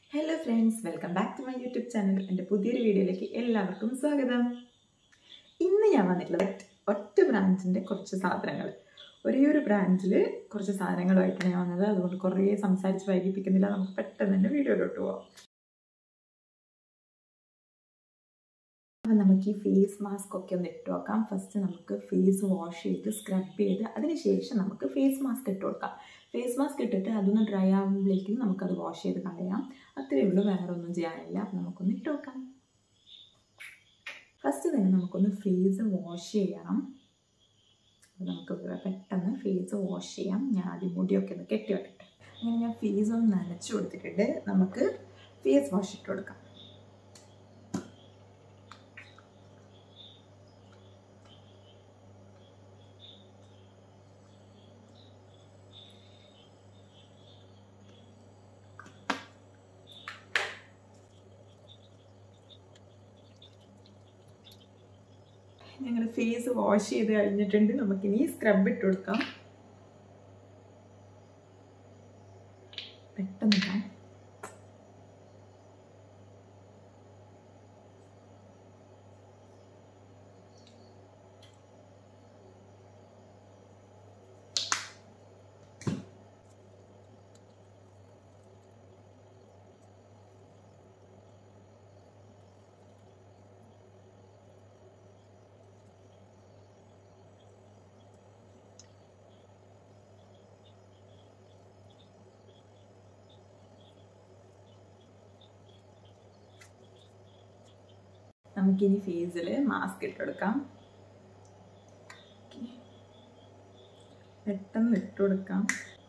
Hello friends welcome back to my YouTube channel എൻ്റെ പുതിയൊരു വീഡിയോയിലേക്ക് എല്ലാവർക്കും സ്വാഗതം ഇന്ന് ഞാൻ വന്നിട്ടുള്ളത് ഒറ്റ ബ്രാൻഡിൻ്റെ കുറച്ച് സാധനങ്ങൾ ഒരേ ഒരു ബ്രാൻഡിൽ കുറച്ച് സാധനങ്ങളുമായിട്ടാണ് ഞാൻ വന്നത് അതുകൊണ്ട് കുറേ സംസാരിച്ച് വൈകിപ്പിക്കുന്നില്ല നമുക്ക് പെട്ടെന്ന് തന്നെ വീഡിയോയിലോട്ട് പോവാം അപ്പം നമുക്ക് ഈ ഫേസ് മാസ്ക് ഒക്കെ ഒന്ന് ഇട്ട് നോക്കാം ഫസ്റ്റ് നമുക്ക് ഫേസ് വാഷ് ചെയ്ത് സ്ക്രബ് ചെയ്ത് അതിനുശേഷം നമുക്ക് ഫേസ് മാസ്ക് ഇട്ട് കൊടുക്കാം ഫേസ് മാസ്ക് ഇട്ടിട്ട് അതൊന്ന് ഡ്രൈ ആകുമ്പോഴേക്കും നമുക്കത് വാഷ് ചെയ്ത് കളയാം അത്രയേ ഉള്ളൂ വേറെ ഒന്നും ചെയ്യാനില്ല അപ്പം നമുക്കൊന്ന് ഇട്ട് നോക്കാം ഫസ്റ്റ് തന്നെ നമുക്കൊന്ന് ഫേസ് വാഷ് ചെയ്യണം അപ്പോൾ നമുക്ക് പെട്ടെന്ന് ഫേസ് വാഷ് ചെയ്യാം ഞാൻ ആദ്യം മുടിയൊക്കെ ഒന്ന് കെട്ടി വെക്കട്ടെ അങ്ങനെ ഞാൻ ഫേസ് ഒന്ന് നനച്ച് കൊടുത്തിട്ടുണ്ട് നമുക്ക് ഫേസ് വാഷ് ഇട്ട് കൊടുക്കാം ഞങ്ങൾ ഫേസ് വാഷ് ചെയ്ത് കഴിഞ്ഞിട്ടുണ്ട് നമുക്കിനി സ്ക്രബ് ഇട്ട് കൊടുക്കാം പെട്ടെന്ന് ഇടാം. നമുക്കിനി ഫേസിൽ മാസ്ക് ഇട്ട് കൊടുക്കാം പെട്ടെന്ന് ഇട്ട് കൊടുക്കാം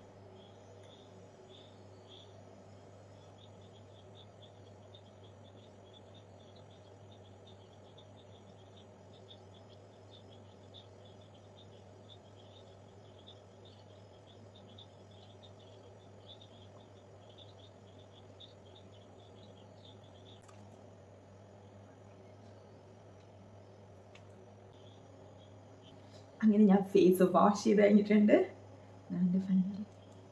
അങ്ങനെ ഞാൻ ഫേസ് വാഷ് ചെയ്ത് കഴിഞ്ഞിട്ടുണ്ട് എൻ്റെ ഫൈനൽ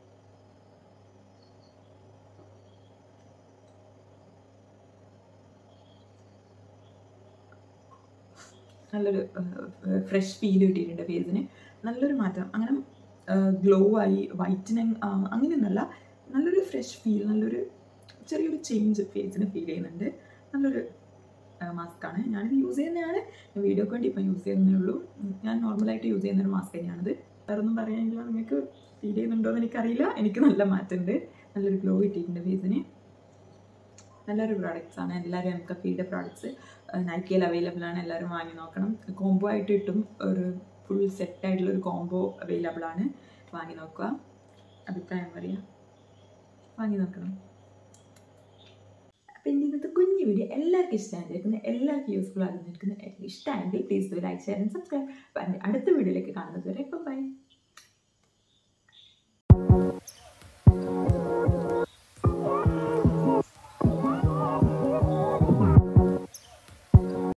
നല്ലൊരു ഫ്രഷ് ഫീൽ കിട്ടിയിട്ടുണ്ട് ഫേസിന് നല്ലൊരു മാറ്റം അങ്ങനെ ഗ്ലോ ആയി വൈറ്റനിങ് അങ്ങനെയൊന്നുമല്ല നല്ലൊരു ഫ്രഷ് ഫീൽ നല്ലൊരു ചെറിയൊരു ചേഞ്ച് ഫേസിന് ഫീൽ ചെയ്യുന്നുണ്ട് നല്ലൊരു മാസ്കാണ് ഞാനിത് യൂസ് ചെയ്യുന്നതാണ് വീഡിയോക്ക് വേണ്ടി ഇപ്പം യൂസ് ചെയ്യുന്നേ ഉള്ളൂ ഞാൻ നോർമലായിട്ട് യൂസ് ചെയ്യുന്ന ഒരു മാസ്ക് തന്നെയാണിത് വേറെ ഒന്നും പറയാനില്ല നിങ്ങൾക്ക് ഫീൽ ചെയ്യുന്നുണ്ടോ എന്ന് എനിക്കറിയില്ല എനിക്ക് നല്ല മാറ്റമുണ്ട് നല്ലൊരു ഗ്ലോ കിട്ടിയിട്ടുണ്ട് ഫേസിന് നല്ലൊരു പ്രോഡക്റ്റ്സ് ആണ് എല്ലാവരും എം കഫിയുടെ പ്രോഡക്റ്റ്സ് നൈക്കിയിൽ അവൈലബിൾ ആണ് എല്ലാവരും വാങ്ങി നോക്കണം കോംബോ ആയിട്ട് കിട്ടും ഒരു ഫുൾ സെറ്റ് ആയിട്ടുള്ള ഒരു കോംബോ അവൈലബിൾ ആണ് വാങ്ങി നോക്കുക അഭിപ്രായം പറയാം വാങ്ങി നോക്കണം അപ്പം എൻ്റെ ഇന്നത്തെ കുഞ്ഞു വീഡിയോ എല്ലാവർക്കും ഇഷ്ടമായിരിക്കുന്നത് എല്ലാവർക്കും യൂസ്ഫുൾ ആകുന്നിരിക്കുന്നത് ഇഷ്ടമായെങ്കിൽ please do like share and subscribe അപ്പം അടുത്ത വീഡിയോയിലേക്ക് കാണുന്നത് വരെ ഇപ്പം ബൈ